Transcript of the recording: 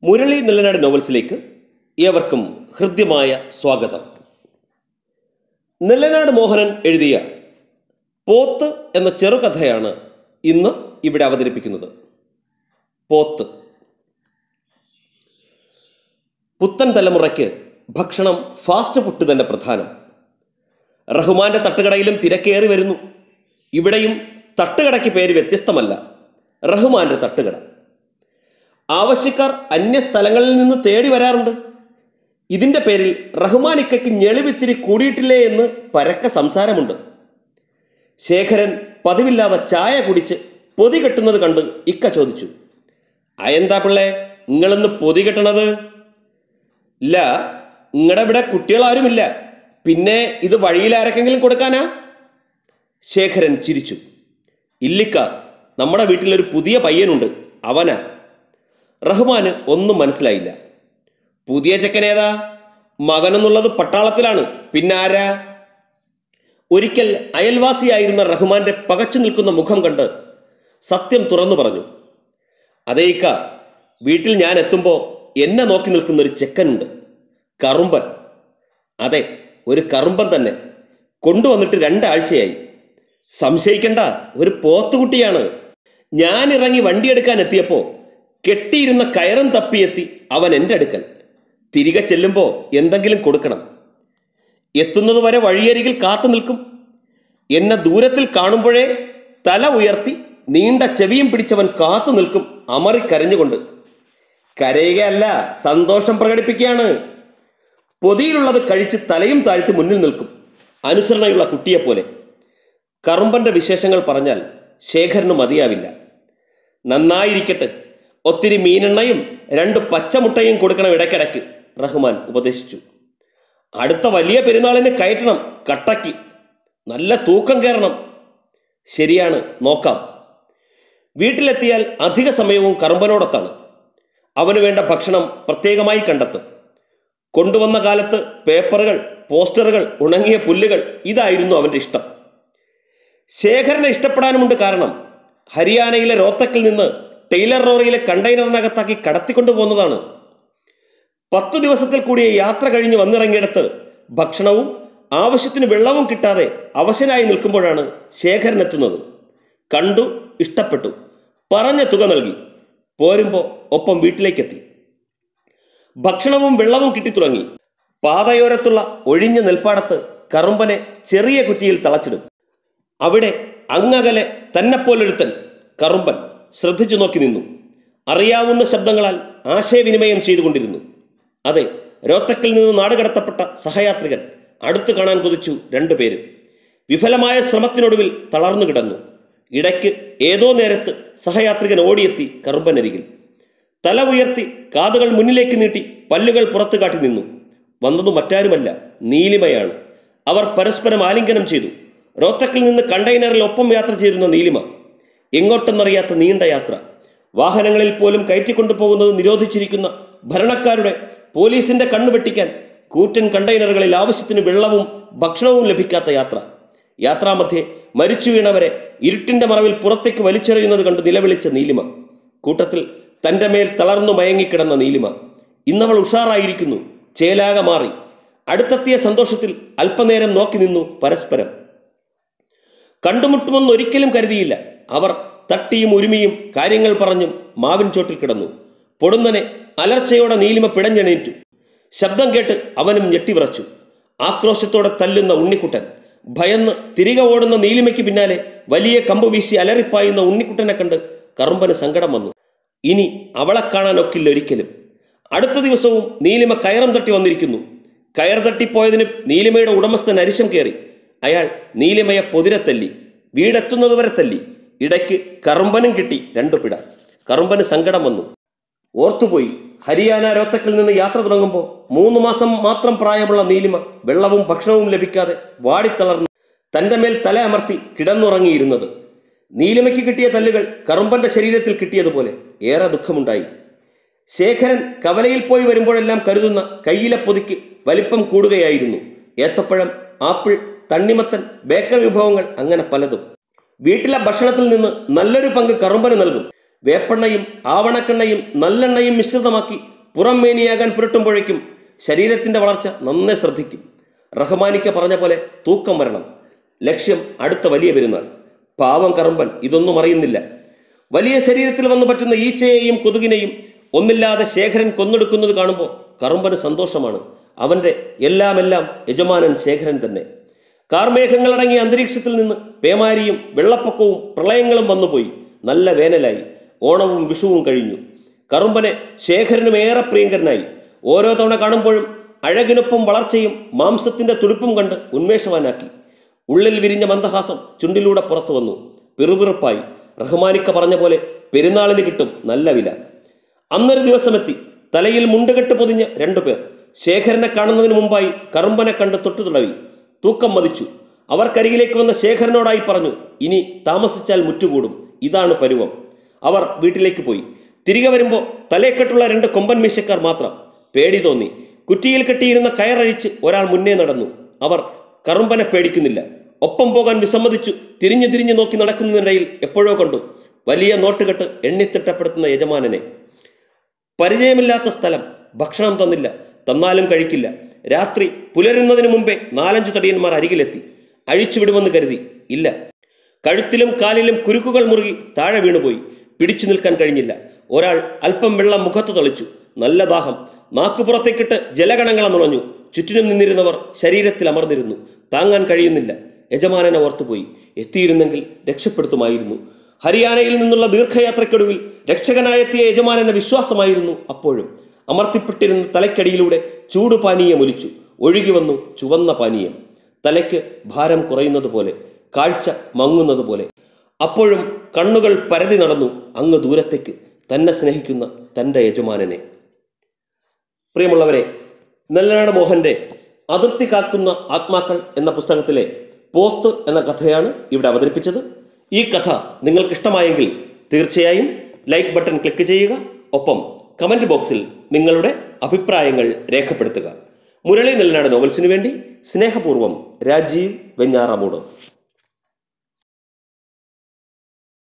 മുരളി നെല്ലനാട് നോവൽസിലേക്ക് ഏവർക്കും ഹൃദ്യമായ സ്വാഗതം നെല്ലനാട് മോഹനൻ എഴുതിയ പോത്ത് എന്ന ചെറുകഥയാണ് ഇന്ന് ഇവിടെ അവതരിപ്പിക്കുന്നത് പോത്ത് പുത്തൻ തലമുറയ്ക്ക് ഭക്ഷണം ഫാസ്റ്റ് ഫുഡ് തന്നെ പ്രധാനം റഹ്മാന്റെ തട്ടുകടയിലും തിരക്കേറി വരുന്നു ഇവിടെയും തട്ടുകടയ്ക്ക് പേര് വ്യത്യസ്തമല്ല റഹ്മാന്റെ തട്ടുകട ആവശ്യക്കാർ അന്യ സ്ഥലങ്ങളിൽ നിന്ന് തേടി വരാറുണ്ട് ഇതിന്റെ പേരിൽ റഹ്മാനിക്കയ്ക്ക് ഞെളിവിത്തിരി കൂടിയിട്ടില്ലേ എന്ന് പരക്ക സംസാരമുണ്ട് ശേഖരൻ പതിവില്ലാതെ ചായ കുടിച്ച് പൊതി കെട്ടുന്നത് കണ്ട് ഇക്ക ചോദിച്ചു അയെന്താ പിള്ളേ നിങ്ങളിന്ന് പൊതി കെട്ടണത് ഇല്ല നിങ്ങളുടെ ഇവിടെ കുട്ടികളാരുമില്ല പിന്നെ ഇത് വഴിയിൽ ആരൊക്കെങ്കിലും കൊടുക്കാനാ ശേഖരൻ ചിരിച്ചു ഇല്ലിക്ക നമ്മുടെ വീട്ടിലൊരു പുതിയ പയ്യനുണ്ട് അവനാ റഹ്മാന് ഒന്നും മനസ്സിലായില്ല പുതിയ ചെക്കനേതാ മകനെന്നുള്ളത് പട്ടാളത്തിലാണ് പിന്നെ ആരാ ഒരിക്കൽ അയൽവാസിയായിരുന്ന റഹ്മാന്റെ പകച്ചു നിൽക്കുന്ന മുഖം കണ്ട് സത്യം തുറന്നു പറഞ്ഞു അതേക്ക വീട്ടിൽ ഞാൻ എത്തുമ്പോൾ എന്നെ നോക്കി നിൽക്കുന്ന ഒരു ചെക്കനുണ്ട് കറുമ്പൻ അതെ ഒരു കറുമ്പൻ തന്നെ കൊണ്ടുവന്നിട്ട് രണ്ടാഴ്ചയായി സംശയിക്കണ്ട ഒരു പോത്തുകുട്ടിയാണ് ഞാൻ ഇറങ്ങി വണ്ടിയെടുക്കാൻ എത്തിയപ്പോൾ കെട്ടിയിരുന്ന കയറും തപ്പിയെത്തി അവൻ എൻ്റെ അടുക്കൽ തിരികെ ചെല്ലുമ്പോൾ എന്തെങ്കിലും കൊടുക്കണം എത്തുന്നതുവരെ വഴിയരികിൽ കാത്തു നിൽക്കും എന്നെ ദൂരത്തിൽ കാണുമ്പോഴേ തല ഉയർത്തി നീണ്ട ചെവിയും പിടിച്ചവൻ കാത്തു നിൽക്കും അമറി കരഞ്ഞുകൊണ്ട് കരയുകയല്ല സന്തോഷം പ്രകടിപ്പിക്കുകയാണ് പൊതിയിലുള്ളത് കഴിച്ച് തലയും താഴ്ത്തി മുന്നിൽ നിൽക്കും അനുസരണയുള്ള കുട്ടിയെപ്പോലെ കറുമ്പന്റെ വിശേഷങ്ങൾ പറഞ്ഞാൽ ശേഖരന് മതിയാവില്ല നന്നായിരിക്കട്ടെ ഒത്തിരി മീനെണ്ണയും രണ്ട് പച്ചമുട്ടയും കൊടുക്കണം ഇടയ്ക്കിടയ്ക്ക് റഹ്മാൻ ഉപദേശിച്ചു അടുത്ത വലിയ പെരുന്നാളിന് കയറ്റണം കട്ടയ്ക്ക് നല്ല തൂക്കം കയറണം ശരിയാണ് നോക്കാം വീട്ടിലെത്തിയാൽ അധിക സമയവും കറുമ്പനോടൊത്താണ് അവന് വേണ്ട ഭക്ഷണം പ്രത്യേകമായി കണ്ടെത്തും കൊണ്ടുവന്ന കാലത്ത് പേപ്പറുകൾ പോസ്റ്ററുകൾ ഉണങ്ങിയ പുല്ലുകൾ ഇതായിരുന്നു അവൻ്റെ ഇഷ്ടം ശേഖരനെ ഇഷ്ടപ്പെടാനുമുണ്ട് കാരണം ഹരിയാനയിലെ റോത്തക്കിൽ നിന്ന് ടെയ്ലർ റോറിയിലെ കണ്ടെയ്നറിനകത്താക്കി കടത്തിക്കൊണ്ടു പോകുന്നതാണ് പത്തു ദിവസത്തിൽ കൂടിയ യാത്ര കഴിഞ്ഞ് വന്നിറങ്ങിയിടത്ത് ഭക്ഷണവും ആവശ്യത്തിന് വെള്ളവും കിട്ടാതെ അവശനായി നിൽക്കുമ്പോഴാണ് ശേഖരൻ എത്തുന്നത് കണ്ടു ഇഷ്ടപ്പെട്ടു പറഞ്ഞ തുക നൽകി പോരുമ്പോൾ ഒപ്പം വീട്ടിലേക്കെത്തി ഭക്ഷണവും വെള്ളവും കിട്ടിത്തുടങ്ങി പാതയോരത്തുള്ള ഒഴിഞ്ഞ നെൽപ്പാടത്ത് കറുമ്പനെ ചെറിയ കുറ്റിയിൽ തളച്ചിടും അവിടെ അങ്ങകലെ തന്നെപ്പോലൊരുത്തൻ കറുമ്പൻ ശ്രദ്ധിച്ചു നോക്കി നിന്നു അറിയാവുന്ന ശബ്ദങ്ങളാൽ ആശയവിനിമയം ചെയ്തുകൊണ്ടിരുന്നു അതെ രോത്തക്കിൽ നിന്ന് നാടുകടത്തപ്പെട്ട സഹയാത്രികൻ അടുത്തു കാണാൻ കൊതിച്ചു രണ്ടുപേരും വിഫലമായ ശ്രമത്തിനൊടുവിൽ തളർന്നു കിടന്നു ഇടയ്ക്ക് ഏതോ നേരത്ത് സഹയാത്രികൻ ഓടിയെത്തി കറുമ്പനരികിൽ തല ഉയർത്തി കാതുകൾ മുന്നിലേക്ക് നീട്ടി പല്ലുകൾ പുറത്തു കാട്ടി നിന്നു വന്നത് മറ്റാരുമല്ല നീലിമയാണ് അവർ പരസ്പരം ആലിംഗനം ചെയ്തു റോത്തക്കിൽ നിന്ന് കണ്ടെയ്നറിൽ ഒപ്പം യാത്ര ചെയ്തിരുന്ന നീലിമ എങ്ങോട്ടെന്നറിയാത്ത നീണ്ട യാത്ര വാഹനങ്ങളിൽ പോലും കയറ്റിക്കൊണ്ടുപോകുന്നത് നിരോധിച്ചിരിക്കുന്ന ഭരണക്കാരുടെ പോലീസിന്റെ കണ്ണു വെട്ടിക്കാൻ കൂറ്റൻ കണ്ടെയ്നറുകളിൽ ആവശ്യത്തിന് വെള്ളവും ഭക്ഷണവും ലഭിക്കാത്ത യാത്ര യാത്രാമധ്യേ മരിച്ചു വീണവരെ ഇരുട്ടിന്റെ മറവിൽ പുറത്തേക്ക് വലിച്ചെറിയുന്നത് കണ്ട് നിലവിളിച്ച നീലിമ കൂട്ടത്തിൽ തന്റെ മേൽ തളർന്നു മയങ്ങിക്കിടന്ന നീലിമ ഇന്നവൾ ഉഷാറായിരിക്കുന്നു ചേലാകെ മാറി അടുത്തെത്തിയ സന്തോഷത്തിൽ അല്പനേരം നോക്കി നിന്നു പരസ്പരം കണ്ടുമുട്ടുമെന്ന് ഒരിക്കലും കരുതിയില്ല അവർ തട്ടിയും ഉരുമിയും കാര്യങ്ങൾ പറഞ്ഞും മാവിൻ ചോട്ടിൽ കിടന്നു പൊടുന്നനെ അലർച്ചയോടെ നീലിമ പിടഞ്ഞെണീറ്റു ശബ്ദം കേട്ട് അവനും ഞെട്ടിവിറച്ചു ആക്രോശത്തോടെ തല്ലുന്ന ഉണ്ണിക്കുട്ടൻ ഭയന്ന് തിരികെ ഓടുന്ന നീലിമയ്ക്ക് പിന്നാലെ വലിയ കമ്പ് വീശി അലറിപ്പായുന്ന ഉണ്ണിക്കുട്ടനെ കണ്ട് കറുമ്പന് സങ്കടം വന്നു ഇനി അവളെ കാണാൻ ഒക്കില്ല ഒരിക്കലും അടുത്ത ദിവസവും നീലിമ കയറും തട്ടി വന്നിരിക്കുന്നു കയർ തട്ടിപ്പോയതിന് നീലിമയുടെ ഉടമസ്ഥൻ അരിശം കയറി അയാൾ നീലിമയെ പൊതിരെ തല്ലി വീടെത്തുന്നതുവരെ തല്ലി ഇടയ്ക്ക് കറുമ്പനും കിട്ടി രണ്ടു പിട കറുമ്പന് സങ്കടം വന്നു ഓർത്തുപോയി ഹരിയാന രോത്തക്കിൽ നിന്ന് യാത്ര തുടങ്ങുമ്പോൾ മൂന്ന് മാസം മാത്രം പ്രായമുള്ള നീലിമ വെള്ളവും ഭക്ഷണവും ലഭിക്കാതെ വാടിത്തളർന്നു തന്റെ മേൽ തല അമർത്തി കിടന്നുറങ്ങിയിരുന്നത് നീലിമയ്ക്ക് കിട്ടിയ തല്ലുകൾ കറുമ്പന്റെ ശരീരത്തിൽ കിട്ടിയതുപോലെ ഏറെ ദുഃഖമുണ്ടായി ശേഖരൻ കവലയിൽ പോയി വരുമ്പോഴെല്ലാം കരുതുന്ന കയ്യിലെ പൊതിക്ക് വലിപ്പം കൂടുകയായിരുന്നു ഏത്തപ്പഴം ആപ്പിൾ തണ്ണിമത്തൻ ബേക്കറി വിഭവങ്ങൾ അങ്ങനെ പലതും വീട്ടിലെ ഭക്ഷണത്തിൽ നിന്ന് നല്ലൊരു പങ്ക് കറുമ്പന് നൽകും വേപ്പെണ്ണയും ആവണക്കെണ്ണയും നല്ലെണ്ണയും മിശ്രിതമാക്കി പുറം മേനിയാകാൻ പുരട്ടുമ്പോഴേക്കും ശരീരത്തിന്റെ വളർച്ച നന്നേ ശ്രദ്ധിക്കും റഹ്മാനിക്ക പറഞ്ഞ പോലെ തൂക്കം വരണം ലക്ഷ്യം അടുത്ത വലിയ പെരുന്നാൾ പാവം കറുമ്പൻ ഇതൊന്നും അറിയുന്നില്ല വലിയ ശരീരത്തിൽ വന്നു പറ്റുന്ന ഈച്ചയെയും കൊതുകിനെയും ഒന്നില്ലാതെ ശേഖരൻ കൊന്നെടുക്കുന്നത് കാണുമ്പോൾ കറുമ്പന് സന്തോഷമാണ് അവന്റെ എല്ലാം എല്ലാം യജമാനൻ ശേഖരൻ തന്നെ കാർമേഘങ്ങളടങ്ങിയ അന്തരീക്ഷത്തിൽ നിന്ന് പേമാരിയും വെള്ളപ്പൊക്കവും പ്രളയങ്ങളും വന്നുപോയി നല്ല വേനലായി ഓണവും വിഷുവും കഴിഞ്ഞു കറുമ്പനെ ശേഖരനും ഏറെ പ്രിയങ്കരനായി ഓരോ തവണ കാണുമ്പോഴും അഴകിനൊപ്പം വളർച്ചയും മാംസത്തിന്റെ തുടുപ്പും കണ്ട് ഉന്മേഷവാനാക്കി ഉള്ളിൽ വിരിഞ്ഞ മന്ദഹാസം ചുണ്ടിലൂടെ പുറത്തു വന്നു പിറുപിറുപ്പായി റഹ്മാനിക്ക പറഞ്ഞ പോലെ പെരുന്നാളിന് കിട്ടും നല്ല വില അന്നൊരു ദിവസമെത്തി തലയിൽ മുണ്ടുകെട്ട് പൊതിഞ്ഞ രണ്ടുപേർ ശേഖരനെ കാണുന്നതിന് മുമ്പായി കറുമ്പനെ കണ്ട് തൊട്ടു തുടവി തൂക്കം മതിച്ചു അവർക്കരികിലേക്ക് വന്ന ശേഖരനോടായി പറഞ്ഞു ഇനി താമസിച്ചാൽ മുറ്റുകൂടും ഇതാണ് പരുവം അവർ വീട്ടിലേക്ക് പോയി തിരികെ വരുമ്പോൾ തലേക്കെട്ടുള്ള രണ്ട് കൊമ്പൻ മീശക്കാർ മാത്രം പേടി തോന്നി കുറ്റിയിൽ കെട്ടിയിരുന്ന കയറഴിച്ച് ഒരാൾ മുന്നേ നടന്നു അവർ കറുമ്പനെ പേടിക്കുന്നില്ല ഒപ്പം പോകാൻ വിസമ്മതിച്ചു തിരിഞ്ഞു തിരിഞ്ഞു നോക്കി നടക്കുന്നതിനിടയിൽ എപ്പോഴോ കണ്ടു വലിയ നോട്ടുകെട്ട് എണ്ണിത്തിട്ടപ്പെടുത്തുന്ന യജമാനനെ പരിചയമില്ലാത്ത സ്ഥലം ഭക്ഷണം തന്നില്ല തന്നാലും കഴിക്കില്ല രാത്രി പുലരുന്നതിന് മുമ്പേ നാലഞ്ചു തടിയന്മാർ അരികിലെത്തി അഴിച്ചുവിടുമെന്ന് കരുതി ഇല്ല കഴുത്തിലും കാലിലും കുരുക്കുകൾ മുറുകി താഴെ വീണുപോയി പിടിച്ചു നിൽക്കാൻ കഴിഞ്ഞില്ല ഒരാൾ അല്പം വെള്ളം മുഖത്ത് തളിച്ചു നല്ല ദാഹം നാക്കുപുറത്തേക്കിട്ട് ജലഗണങ്ങളെ നുണഞ്ഞു ചുറ്റിനും നിന്നിരുന്നവർ ശരീരത്തിൽ അമർന്നിരുന്നു താങ്ങാൻ കഴിയുന്നില്ല യജമാനനെ ഓർത്തുപോയി എത്തിയിരുന്നെങ്കിൽ രക്ഷപ്പെടുത്തുമായിരുന്നു ഹരിയാനയിൽ നിന്നുള്ള ദീർഘയാത്രയ്ക്കൊടുവിൽ രക്ഷകനായെത്തിയ യജമാനന്റെ വിശ്വാസമായിരുന്നു അപ്പോഴും അമർത്തിപ്പെട്ടിരുന്ന തലയ്ക്കടിയിലൂടെ ചൂടുപാനീയം ഒലിച്ചു ഒഴുകി വന്നു ചുവന്ന പാനീയം തലയ്ക്ക് ഭാരം കുറയുന്നത് പോലെ കാഴ്ച മങ്ങുന്നത് പോലെ അപ്പോഴും കണ്ണുകൾ പരതി നടന്നു അങ്ങ് ദൂരത്തേക്ക് തന്നെ സ്നേഹിക്കുന്ന തൻ്റെ യജമാനനെ പ്രിയമുള്ളവരെ നെല്ലനാട് മോഹന്റെ അതിർത്തി കാക്കുന്ന ആത്മാക്കൾ എന്ന പുസ്തകത്തിലെ പോത്ത് എന്ന കഥയാണ് ഇവിടെ അവതരിപ്പിച്ചത് ഈ കഥ നിങ്ങൾക്ക് ഇഷ്ടമായെങ്കിൽ തീർച്ചയായും ലൈക്ക് ബട്ടൺ ക്ലിക്ക് ചെയ്യുക ഒപ്പം കമന്റ് ബോക്സിൽ നിങ്ങളുടെ അഭിപ്രായങ്ങൾ രേഖപ്പെടുത്തുക മുരളി നെല്ലനാട് നോവൽസിനു വേണ്ടി സ്നേഹപൂർവ്വം രാജീവ് വെഞ്ഞാറമൂട്